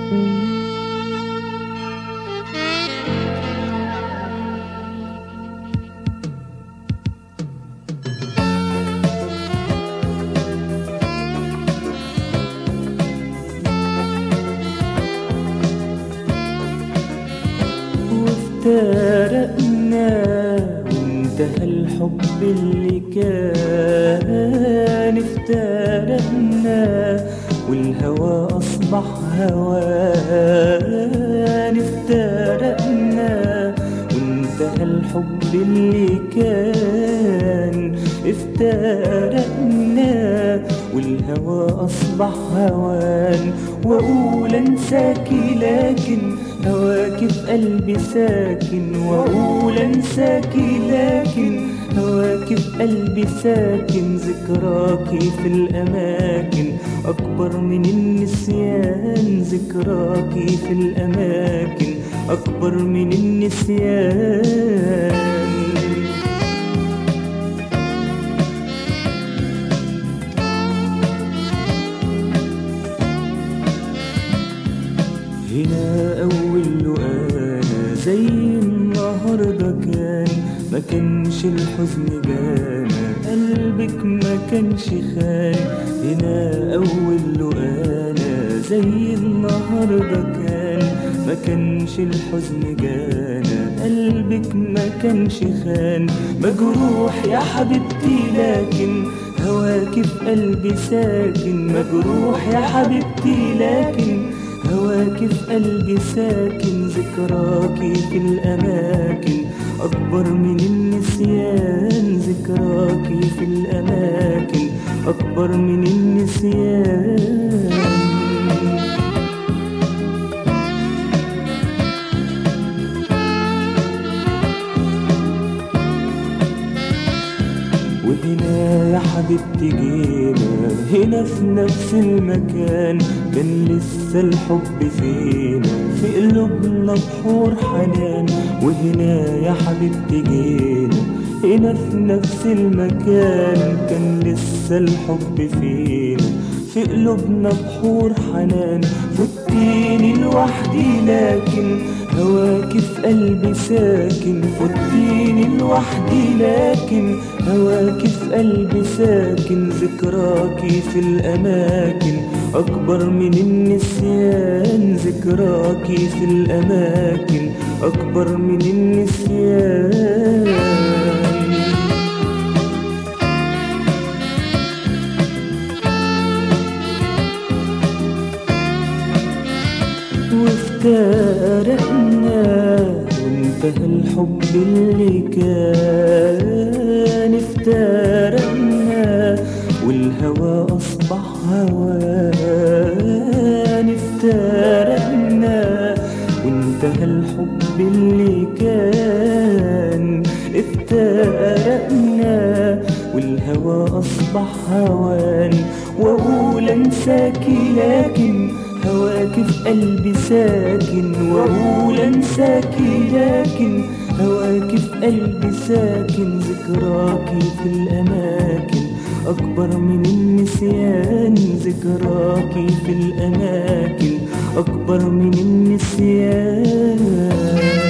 وافترقنا وانتهى الحب اللي كان افترقنا والهوى أصبح هوان افترقنا وانتهى الحب اللي كان افترقنا والهوى أصبح هوان وأقول أنساكي لكن هواك في قلبي ساكن وأقول أنساكي لكن هواك في قلبي ساكن ذكراكي في الأماكن أكبر من النسيان ذكراكي في الأماكن أكبر من النسيان هنا أول لقانا زي النهاردة كان ما كانش الحزن جانا قلبك ما كانش خان هنا أول لقانا زي النهاردة كان ما كانش الحزن جانا قلبك ما كانش خان مجروح يا حبيبتي لكن هواك في قلبي ساكن مجروح يا حبيبتي لكن هواك في قلبي ساكن ذكراكي في الأماكن أكبر من النسيان ذكراكي في الأماكن أكبر من النسيان وهنا يا حبيبتي جينا هنا في نفس المكان كان لسه الحب فينا في قلوبنا بحور حنان وهنا يا حبيبتي جينا هنا في نفس المكان كان لسه الحب فينا في قلوبنا بحور حنان فتيني لوحدي لكن هواك في قلبي ساكن فتيني لوحدي لكن هواك في قلبي ساكن ذكراكي في الأماكن أكبر من النسيان ذكراكي في الأماكن أكبر من النسيان وافترقنا وانتهى الحب اللي كان افترقنا والهوى أصبح هوان افترقنا وانتهى الحب اللي كان افترقنا والهوى أصبح هوان وأقول أنساكي لكن هواك في قلبي ساكن وأقول أنساكي لكن هواك في قلبي ساكن ذكراكي في الأماكن أكبر من النسيان ذكراكي في الأماكن أكبر من النسيان